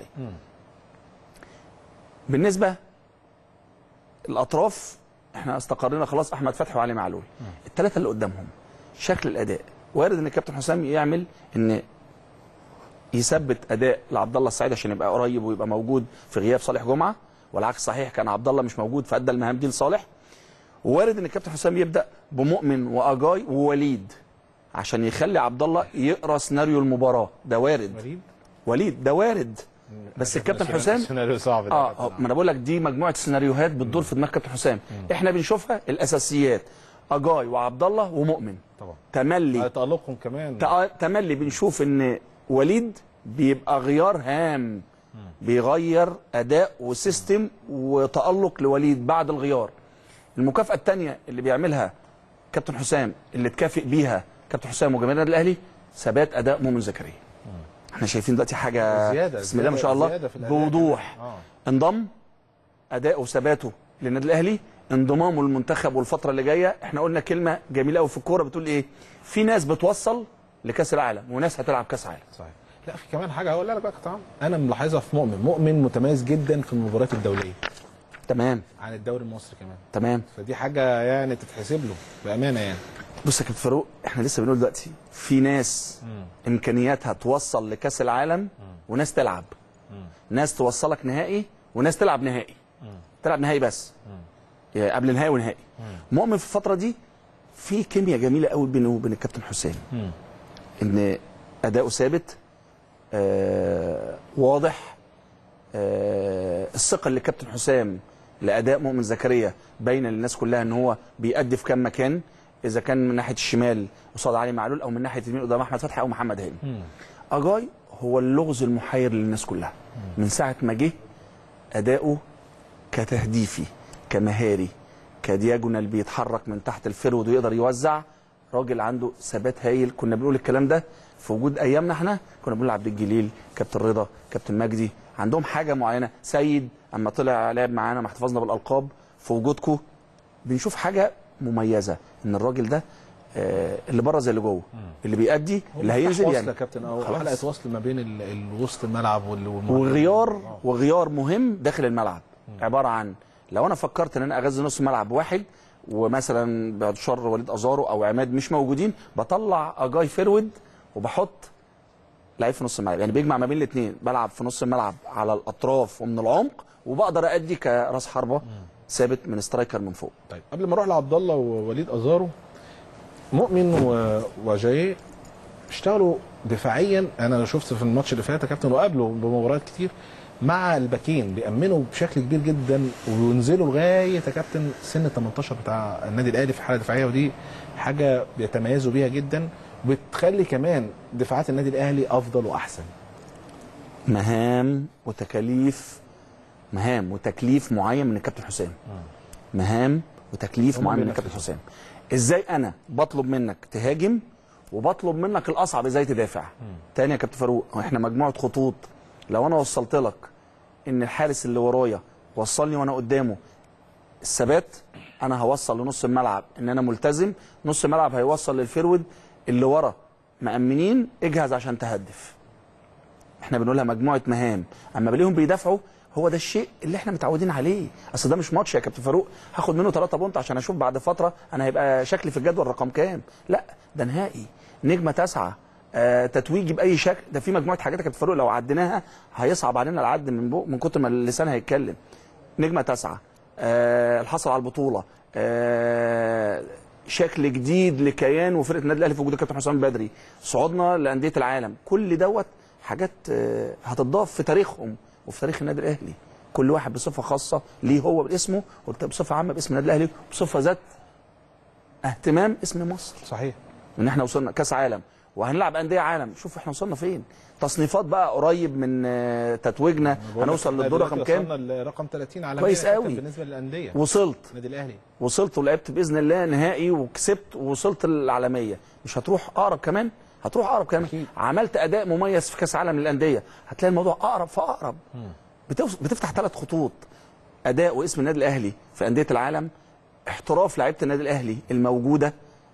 بالنسبه الاطراف احنا استقرينا خلاص احمد فتحي وعلي معلول الثلاثه اللي قدامهم شكل الاداء وارد ان الكابتن حسام يعمل ان يثبت اداء لعبد الله السعيد عشان يبقى قريب ويبقى موجود في غياب صالح جمعه والعكس صحيح كان عبد الله مش موجود فادى المهام دي لصالح ووارد ان الكابتن حسام يبدا بمؤمن واجاي ووليد عشان يخلي عبد الله يقرا سيناريو المباراه ده وارد وليد وليد ده وارد بس الكابتن حسام سيناريو صعب ده اه آه، ما انا بقول لك دي مجموعه سيناريوهات بتدور في دماغ كابتن حسام احنا بنشوفها الاساسيات اجاي وعبد الله ومؤمن طبعا تملي آه، تألقهم كمان تع- تملي بنشوف ان وليد بيبقى غيار هام بيغير اداء وسيستم وتالق لوليد بعد الغيار المكافاه الثانيه اللي بيعملها كابتن حسام اللي تكافئ بيها كابتن حسام وجماهير النادي الاهلي ثبات اداء مؤمن زكريا احنا شايفين دلوقتي حاجه زيادة- بسم الله ما زيادة- شاء الله زيادة في الأداء بوضوح كمان. آه. انضم اداؤه وثباته للنادي الاهلي انضمامه للمنتخب والفتره اللي جايه احنا قلنا كلمه جميله قوي في الكوره بتقول ايه في ناس بتوصل لكاس العالم وناس هتلعب كاس عالم صحيح لا في كمان حاجه هقول لك بقى يا كابتن عمرو. انا ملاحظها في مؤمن مؤمن متميز جدا في المباريات الدوليه تمام عن الدوري المصري كمان تمام فدي حاجه يعني تتحسب له بامانه يعني بص يا كابتن فاروق احنا لسه بنقول دلوقتي في ناس امكانياتها توصل لكاس العالم وناس تلعب ناس توصلك نهائي وناس تلعب نهائي تلعب نهائي بس يعني قبل نهائي ونهائي مؤمن في الفتره دي في كيمياء جميله قوي بينه وبين الكابتن حسام ان اداؤه ثابت آه واضح آه الثقه اللي كابتن حسام لاداء مؤمن زكريا باينه للناس كلها ان هو بيأدي في كام مكان اذا كان من ناحيه الشمال قصاد علي معلول او من ناحيه اليمين قدام احمد فتحي او محمد هاني اجاي هو اللغز المحير للناس كلها من ساعه ما جه اداؤه كتهديفي كمهاري كدياجونال بيتحرك من تحت الفرود ويقدر يوزع راجل عنده ثبات هايل كنا بنقول الكلام ده في وجود ايامنا احنا كنا بنقول عبد الجليل كابتن رضا كابتن مجدي عندهم حاجه معينه سيد اما طلع لعب معانا ما احتفظنا بالالقاب في وجودكم بنشوف حاجه مميزه ان الراجل ده آه، اللي بره زي اللي جوه اللي بيأدي اللي هينزل وصل يعني يا كابتن او خلاص. حلقه وصل ما بين ال- ال- وسط الملعب وال- والمهاجم. وغيار وغيار مهم داخل الملعب عباره عن لو انا فكرت ان انا اغذي نص الملعب واحد ومثلا بعد شر وليد ازارو او عماد مش موجودين بطلع اجاي فيرود وبحط لعيب في نص الملعب يعني بيجمع ما بين الاثنين بلعب في نص الملعب على الاطراف ومن العمق وبقدر ادي كراس حربه ثابت من سترايكر من فوق طيب قبل ما اروح لعبد الله ووليد ازارو مؤمن و- وجاي اشتغلوا دفاعيا انا شفت في الماتش اللي فات يا كابتن وقابله بمباريات كتير مع الباكين بيأمنوا بشكل كبير جدا وينزلوا لغايه يا كابتن سن ال 18 بتاع النادي الاهلي في حاله دفاعيه ودي حاجه بيتميزوا بيها جدا وبتخلي كمان دفاعات النادي الاهلي افضل واحسن مهام وتكاليف مهام وتكليف معين من الكابتن حسام مهام وتكليف هم معين من بينفذوا. الكابتن حسام ازاي انا بطلب منك تهاجم وبطلب منك الاصعب ازاي تدافع تاني يا كابتن فاروق هو احنا مجموعه خطوط لو انا وصلت لك ان الحارس اللي ورايا وصلني وانا قدامه الثبات انا هوصل لنص الملعب ان انا ملتزم نص الملعب هيوصل للفرود اللي ورا مأمنين اجهز عشان تهدف احنا بنقولها مجموعه مهام اما بلاقيهم بيدافعوا هو ده الشيء اللي احنا متعودين عليه اصل ده مش ماتش يا كابتن فاروق هاخد منه 3 بونت عشان اشوف بعد فتره انا هيبقى شكلي في الجدول رقم كام لا ده نهائي نجمه تسعه آه تتويجي باي شكل ده في مجموعه حاجات يا كابتن فاروق لو عديناها هيصعب علينا العد من بق من كتر ما اللسان هيتكلم نجمه تسعه آه الحصل على البطوله آه شكل جديد لكيان وفرقه النادي الاهلي في وجود الكابتن حسام بدري صعودنا لانديه العالم كل دوت حاجات آه، هتضاف في تاريخهم وفي تاريخ النادي الاهلي كل واحد بصفه خاصه ليه هو باسمه وبصفه عامه باسم النادي الاهلي بصفه ذات اهتمام اسم مصر صحيح ان احنا وصلنا كاس عالم وهنلعب انديه عالم شوف احنا وصلنا فين تصنيفات بقى قريب من آه، تتويجنا هنوصل للدور رقم كام وصلنا لرقم 30 عالميا كويس يا كابتن قوي. بالنسبه للانديه وصلت النادي الاهلي وصلت ولعبت باذن الله نهائي وكسبت ووصلت للعالميه مش هتروح اقرب كمان هتروح اقرب كمان أكيد. عملت اداء مميز في كاس عالم للانديه هتلاقي الموضوع اقرب فاقرب بتف- بتفتح ثلاث خطوط اداء واسم النادي الاهلي في انديه العالم احتراف لعيبه النادي الاهلي الموجوده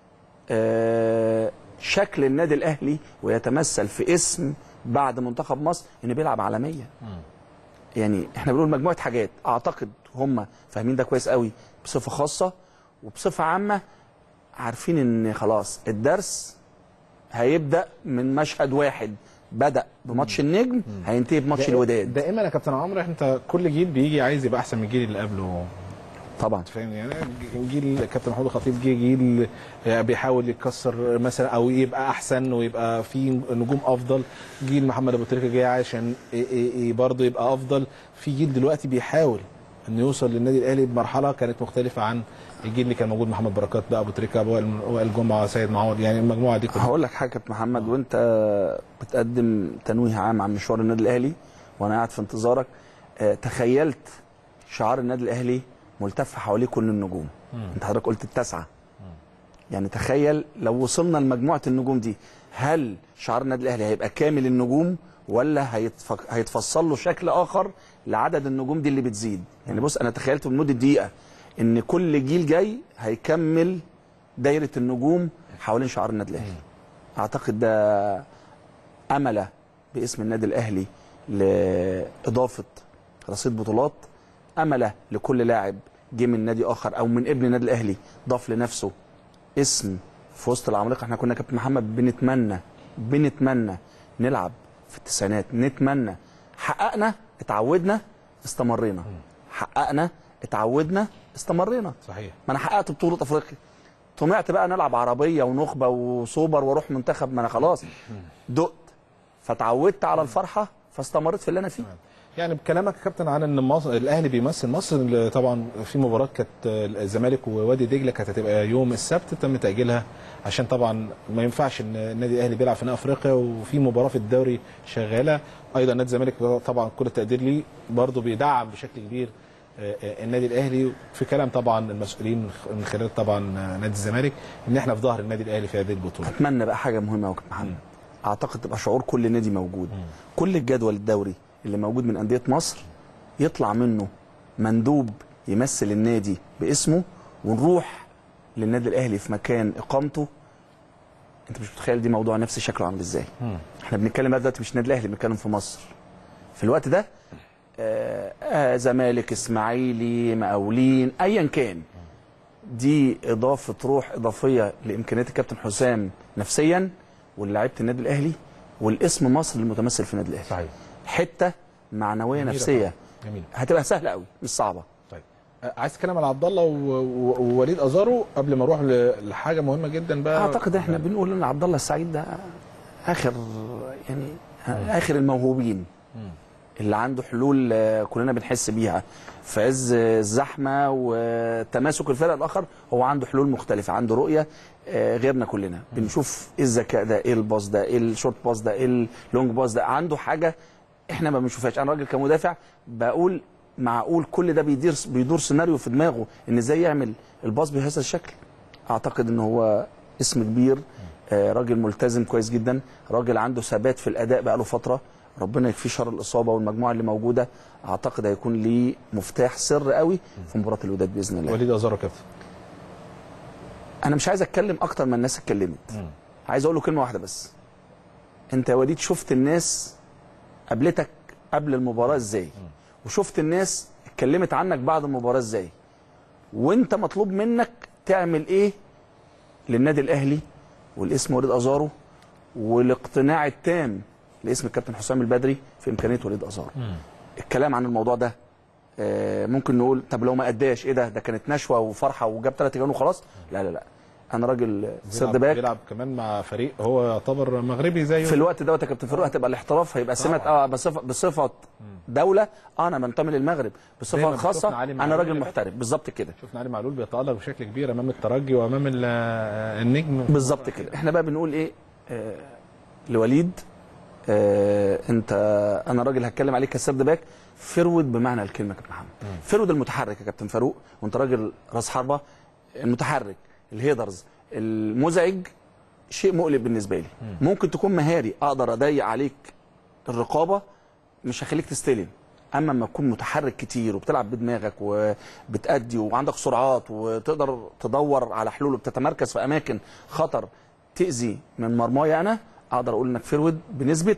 آه، شكل النادي الاهلي ويتمثل في اسم بعد منتخب مصر انه بيلعب عالميا يعني احنا بنقول مجموعه حاجات اعتقد هم فاهمين ده كويس قوي بصفه خاصه وبصفه عامه عارفين ان خلاص الدرس هيبدا من مشهد واحد بدا بماتش النجم هينتهي بماتش الوداد دائما يا كابتن عمرو انت كل جيل بيجي عايز يبقى احسن من الجيل اللي قبله طبعا انت فاهم يعني جيل كابتن محمود الخطيب جه جيل بيحاول يكسر مثلا او يبقى احسن ويبقى في نجوم افضل جيل محمد ابو تريكه جاي عشان برضه يبقى افضل في جيل دلوقتي بيحاول انه يوصل للنادي الاهلي بمرحله كانت مختلفه عن الجيل اللي كان موجود محمد بركات بقى ابو تريكه ابو وائل وائل جمعه سيد معوض يعني المجموعه دي كلها هقول لك حاجه يا كابتن محمد وانت بتقدم تنويه عام عن مشوار النادي الاهلي وانا قاعد في انتظارك آه، تخيلت شعار النادي الاهلي ملتف حواليه كل النجوم انت حضرتك قلت التسعه يعني تخيل لو وصلنا لمجموعه النجوم دي هل شعار النادي الاهلي هيبقى كامل النجوم ولا هيتفك... هيتفصل له شكل اخر لعدد النجوم دي اللي بتزيد يعني بص انا تخيلت بمده دقيقه ان كل جيل جاي هيكمل دايره النجوم حوالين شعار النادي الاهلي اعتقد ده امله باسم النادي الاهلي لاضافه رصيد بطولات امله لكل لاعب جه من نادي اخر او من ابن النادي الاهلي ضاف لنفسه اسم في وسط العمالقه احنا كنا كابتن محمد بنتمنى بنتمنى نلعب في التسعينات نتمنى حققنا اتعودنا استمرينا حققنا اتعودنا استمرينا صحيح ما انا حققت بطوله افريقيا طمعت بقى نلعب عربيه ونخبه وسوبر واروح منتخب ما انا خلاص دقت فتعودت على الفرحه فاستمريت في اللي انا فيه يعني بكلامك يا كابتن عن ان مصر الاهلي بيمثل مصر طبعا في مباراه كانت الزمالك ووادي دجله كانت هتبقى يوم السبت تم تاجيلها عشان طبعا ما ينفعش ان النادي الاهلي بيلعب في نهائي افريقيا وفي مباراه في الدوري شغاله ايضا نادي الزمالك طبعا كل التقدير ليه برضه بيدعم بشكل كبير آه، آه، النادي الاهلي في كلام طبعا المسؤولين من خلال طبعا نادي الزمالك ان احنا في ظهر النادي الاهلي في هذه البطوله اتمنى بقى حاجه مهمه قوي محمد اعتقد تبقى شعور كل نادي موجود كل الجدول الدوري اللي موجود من انديه مصر يطلع منه مندوب يمثل النادي باسمه ونروح للنادي الاهلي في مكان اقامته انت مش متخيل دي موضوع نفسي شكله عامل ازاي احنا بنتكلم بقى دلوقتي مش النادي الاهلي بنتكلم في مصر في الوقت ده آه آه زمالك اسماعيلي مقاولين ايا كان دي اضافه روح اضافيه لامكانيات الكابتن حسام نفسيا ولاعيبه النادي الاهلي والاسم مصر المتمثل في النادي الاهلي صحيح حته معنويه جميلة نفسيه جميل هتبقى سهله قوي مش صعبه طيب آه، عايز تتكلم على عبد الله و- و- ووليد ازارو قبل ما اروح ل- لحاجه مهمه جدا بقى اعتقد احنا بنقول ان عبد الله السعيد ده اخر يعني اخر الموهوبين اللي عنده حلول آه، كلنا بنحس بيها في عز الزحمه وتماسك الفرق الاخر هو عنده حلول مختلفه عنده رؤيه آه، غيرنا كلنا بنشوف ايه الذكاء ده ايه الباص ده ايه الشورت باص ده ايه اللونج باص ده عنده حاجه احنا ما بنشوفهاش انا راجل كمدافع بقول معقول كل ده بيدير بيدور سيناريو في دماغه ان ازاي يعمل الباص بهذا الشكل اعتقد ان هو اسم كبير آه، راجل ملتزم كويس جدا راجل عنده ثبات في الاداء بقاله فتره ربنا يكفيه شر الاصابه والمجموعه اللي موجوده اعتقد هيكون ليه مفتاح سر قوي في مباراه الوداد باذن الله وليد ازارو كابتن انا مش عايز اتكلم اكتر ما الناس اتكلمت عايز اقول له كلمه واحده بس انت يا وليد شفت الناس قابلتك قبل المباراه ازاي وشفت الناس اتكلمت عنك بعد المباراه ازاي وانت مطلوب منك تعمل ايه للنادي الاهلي والاسم وليد ازارو والاقتناع التام لاسم الكابتن حسام البدري في امكانيه وليد ازارو الكلام عن الموضوع ده آه، ممكن نقول طب لو ما اداش ايه ده ده كانت نشوه وفرحه وجاب ثلاث جوان وخلاص لا لا لا انا راجل سيرد بيلعب, باك بيلعب كمان مع فريق هو يعتبر مغربي زيه في الوقت دوت يا كابتن فاروق هتبقى الاحتراف هيبقى سمه اه بصفه بصفه دوله آه انا منتمي للمغرب بصفه دايماً خاصه بشوفنا علي انا معلول راجل اللي محترف بالظبط كده شفنا علي معلول بيتالق بشكل كبير امام الترجي وامام ال- النجم بالظبط كده احنا بقى بنقول ايه آه لوليد آه انت انا راجل هتكلم عليك كسرد باك فرود بمعنى الكلمه يا كابتن محمد فرود المتحرك يا كابتن فاروق وانت راجل راس حربه المتحرك الهيدرز المزعج شيء مقلق بالنسبه لي ممكن تكون مهاري اقدر اضيق عليك الرقابه مش هخليك تستلم اما لما تكون متحرك كتير وبتلعب بدماغك وبتأدي وعندك سرعات وتقدر تدور على حلول وبتتمركز في اماكن خطر تأذي من مرماي انا اقدر اقول انك فرود بنسبه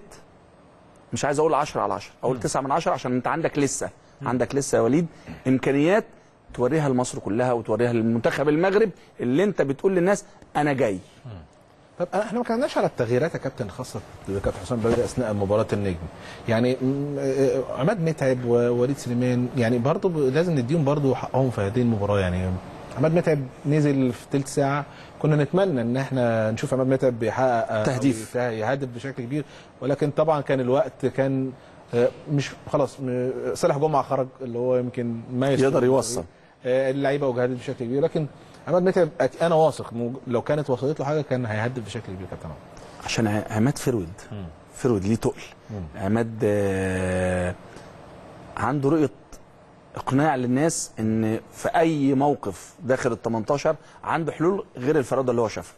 مش عايز اقول 10 على 10 اقول 9 من 10 عشان انت عندك لسه عندك لسه يا وليد امكانيات توريها لمصر كلها وتوريها للمنتخب المغرب اللي انت بتقول للناس انا جاي طب احنا ما كناش على التغييرات يا كابتن خاصه كابتن حسام بدري اثناء مباراه النجم يعني م- آه، عماد متعب ووليد سليمان يعني برضه ب- لازم نديهم برضه حقهم في هذه المباراه يعني عماد متعب نزل في ثلث ساعه كنا نتمنى ان احنا نشوف عماد متعب بيحقق آه، أو تهديف. يته- يهدف بشكل كبير ولكن طبعا كان الوقت كان آه، مش خلاص م- صالح جمعه خرج اللي هو يمكن ما يقدر يوصل. آه، اللعيبه وجهدت بشكل كبير لكن عماد متعب أك- انا واثق موج- لو كانت وصلت له حاجه كان هيهدف بشكل كبير كابتن عماد. عشان ع- عماد فرود فرود ليه تقل عماد آه، عنده رؤيه اقناع للناس ان في اي موقف داخل ال 18 عنده حلول غير الفراده اللي هو شافها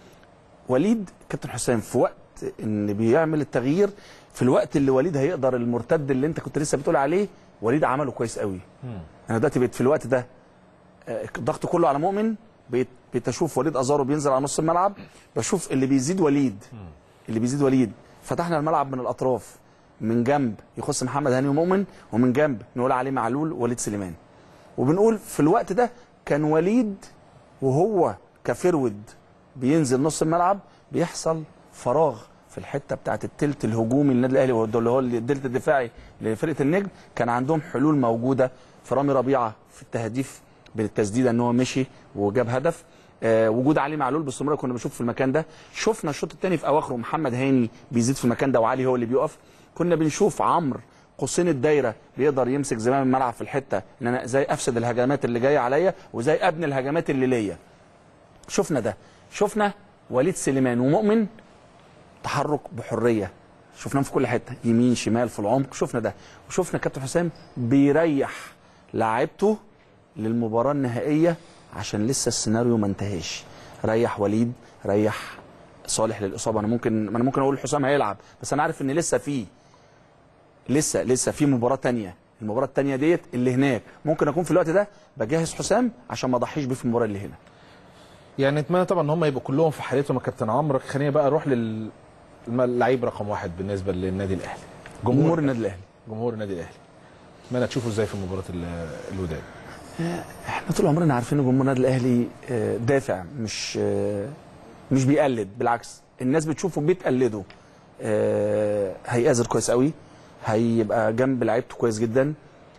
وليد كابتن حسام في وقت ان بيعمل التغيير في الوقت اللي وليد هيقدر المرتد اللي انت كنت لسه بتقول عليه وليد عمله كويس قوي انا دلوقتي بقيت في الوقت ده آه، الضغط كله على مؤمن بقيت بقيت اشوف وليد ازارو بينزل على نص الملعب بشوف اللي بيزيد وليد اللي بيزيد وليد فتحنا الملعب من الاطراف من جنب يخص محمد هاني ومؤمن ومن جنب نقول عليه معلول ووليد سليمان وبنقول في الوقت ده كان وليد وهو كفرود بينزل نص الملعب بيحصل فراغ في الحته بتاعت التلت الهجومي للنادي الاهلي وده اللي هو التلت الدفاعي لفرقه النجم كان عندهم حلول موجوده في رامي ربيعه في التهديف بالتسديده ان هو مشي وجاب هدف آه وجود علي معلول باستمرار كنا بنشوف في المكان ده شفنا الشوط الثاني في اواخره محمد هاني بيزيد في المكان ده وعلي هو اللي بيقف كنا بنشوف عمرو قوسين الدايره بيقدر يمسك زمام الملعب في الحته ان انا ازاي افسد الهجمات اللي جايه عليا وازاي ابني الهجمات اللي ليا شفنا ده شفنا وليد سليمان ومؤمن تحرك بحريه شفناهم في كل حته يمين شمال في العمق شفنا ده وشفنا كابتن حسام بيريح لاعيبته للمباراه النهائيه عشان لسه السيناريو ما انتهاش ريح وليد ريح صالح للاصابه انا ممكن انا ممكن اقول حسام هيلعب بس انا عارف ان لسه في لسه لسه في مباراه تانية المباراه التانية ديت اللي هناك ممكن اكون في الوقت ده بجهز حسام عشان ما اضحيش بيه في المباراه اللي هنا يعني نتمنى طبعا ان هم يبقوا كلهم في حالتهم يا كابتن عمرو خليني بقى اروح للعيب رقم واحد بالنسبه للنادي الاهلي جمهور النادي الاهلي جمهور النادي الاهلي اتمنى تشوفه ازاي في مباراه ال- الوداد احنا طول عمرنا عارفين ان جمهور النادي الاهلي آه، دافع مش آه، مش بيقلد بالعكس الناس بتشوفه بتقلده آه، هيقازر كويس قوي هيبقى جنب لعيبته كويس جدا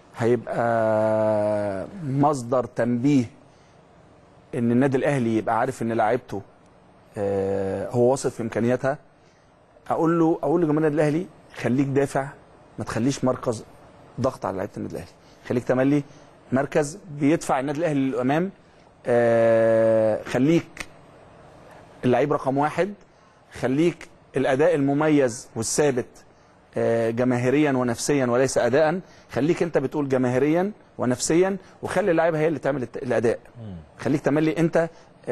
هيبقى مصدر تنبيه ان النادي الاهلي يبقى عارف ان لعيبته آه، هو واثق في امكانياتها اقول له اقول لجمهور النادي الاهلي خليك دافع ما تخليش مركز ضغط على لعيبه النادي الاهلي خليك تملي مركز بيدفع النادي الاهلي للامام آه خليك اللعيب رقم واحد خليك الاداء المميز والثابت آه جماهيريا ونفسيا وليس اداء خليك انت بتقول جماهيريا ونفسيا وخلي اللعيبه هي اللي تعمل الت- الاداء خليك تملي انت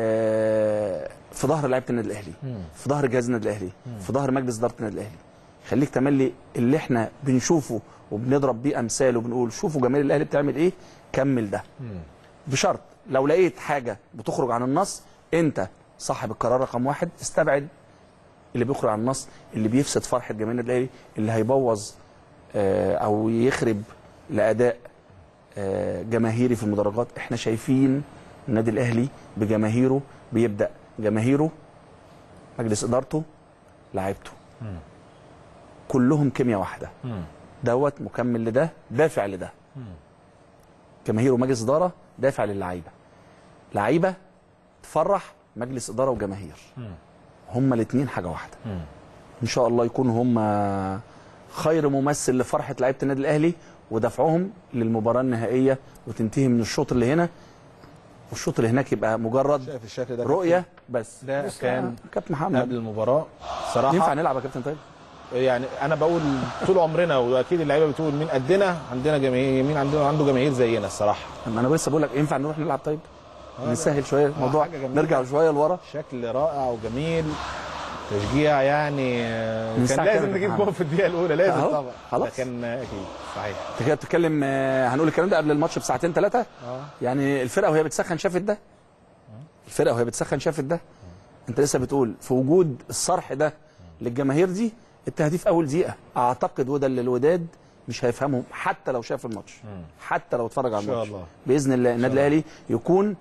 آه في ظهر لعيبه النادي الاهلي في ظهر جهاز النادي الاهلي في ظهر مجلس اداره النادي الاهلي خليك تملي اللي احنا بنشوفه وبنضرب بيه امثال وبنقول شوفوا جماهير الاهلي بتعمل ايه كمل ده بشرط لو لقيت حاجه بتخرج عن النص انت صاحب القرار رقم واحد استبعد اللي بيخرج عن النص اللي بيفسد فرحه جماهير النادي الاهلي اللي هيبوظ آه، او يخرب لاداء آه، جماهيري في المدرجات احنا شايفين النادي الاهلي بجماهيره بيبدا جماهيره مجلس ادارته لعيبته كلهم كيمياء واحده دوت مكمل لده دافع لده جماهير ومجلس اداره دافع للعيبه لعيبه تفرح مجلس اداره وجماهير هما الاثنين حاجه واحده ان شاء الله يكونوا هما خير ممثل لفرحه لعيبه النادي الاهلي ودفعهم للمباراه النهائيه وتنتهي من الشوط اللي هنا والشوط اللي هناك يبقى مجرد شايف الشكل ده رؤيه بس ده بص كان يا كابتن قبل محمد المباراه صراحه ينفع نلعب يا كابتن طيب يعني انا بقول طول عمرنا واكيد اللعيبه بتقول مين قدنا عندنا جماهير مين عندنا عنده جماهير زينا الصراحه اما انا لسه بقول لك ينفع نروح نلعب طيب نسهل شويه الموضوع حاجة جميلة. نرجع شويه لورا شكل رائع وجميل تشجيع يعني آه، من كان ساعة لازم كام نجيب يا جول في الدقيقه الاولى لازم أهو، طبعا خلاص. ده كان اكيد صحيح انت كده بتتكلم آه، هنقول الكلام ده قبل الماتش بساعتين ثلاثه اه يعني الفرقه وهي بتسخن شافت ده الفرقه وهي بتسخن شافت ده انت لسه بتقول في وجود الصرح ده للجماهير دي التهديف اول دقيقه اعتقد وده اللي الوداد مش هيفهمهم حتى لو شاف الماتش حتى لو اتفرج على إن شاء الماتش الله. باذن الله النادي الاهلي يكون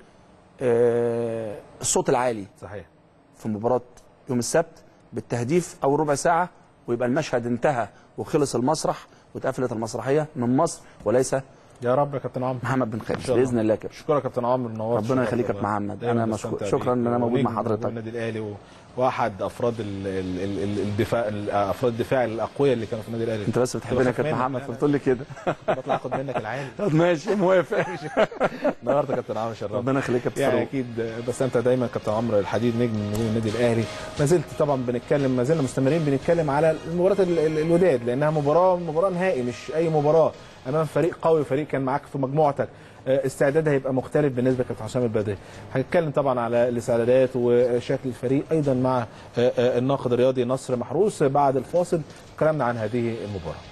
آه، الصوت العالي صحيح في مباراه يوم السبت بالتهديف اول ربع ساعه ويبقى المشهد انتهى وخلص المسرح واتقفلت المسرحيه من مصر وليس يا رب يا كابتن عمرو محمد بن خالد شاء الله. باذن الله كده اشكرك يا كابتن عمرو نورت ربنا شرف يخليك يا والله. كابتن محمد. دايماً أنا مشكور- بستمتع شكراً بيك. إن أنا موجود مع ونجم حضرتك. النادي الاهلي و... واحد افراد ال... ال... ال... ال- الدفاع ال- افراد الدفاع الاقوياء اللي كانوا في النادي الاهلي انت بس بتحبني يا كابتن منك. محمد لا، فبتقول لي كده بطلع اخد منك العالي طب ماشي موافق النهارده كابتن عمرو شرف ربنا يخليك يا كابتن يعني فاروق اكيد بس انت دايما كابتن عمرو الحديد نجم من نجوم النادي الاهلي ما زلت طبعا بنتكلم ما زلنا مستمرين بنتكلم على مباراه ال- ال- الوداد لانها مباراه مباراه نهائي مش اي مباراه امام فريق قوي فريق كان معاك في مجموعتك آه، استعدادها هيبقى مختلف بالنسبه لكابتن حسام البدري هنتكلم طبعا على الاستعدادات وشكل الفريق ايضا مع آه، آه، الناقد الرياضي نصر محروس بعد الفاصل كلامنا عن هذه المباراه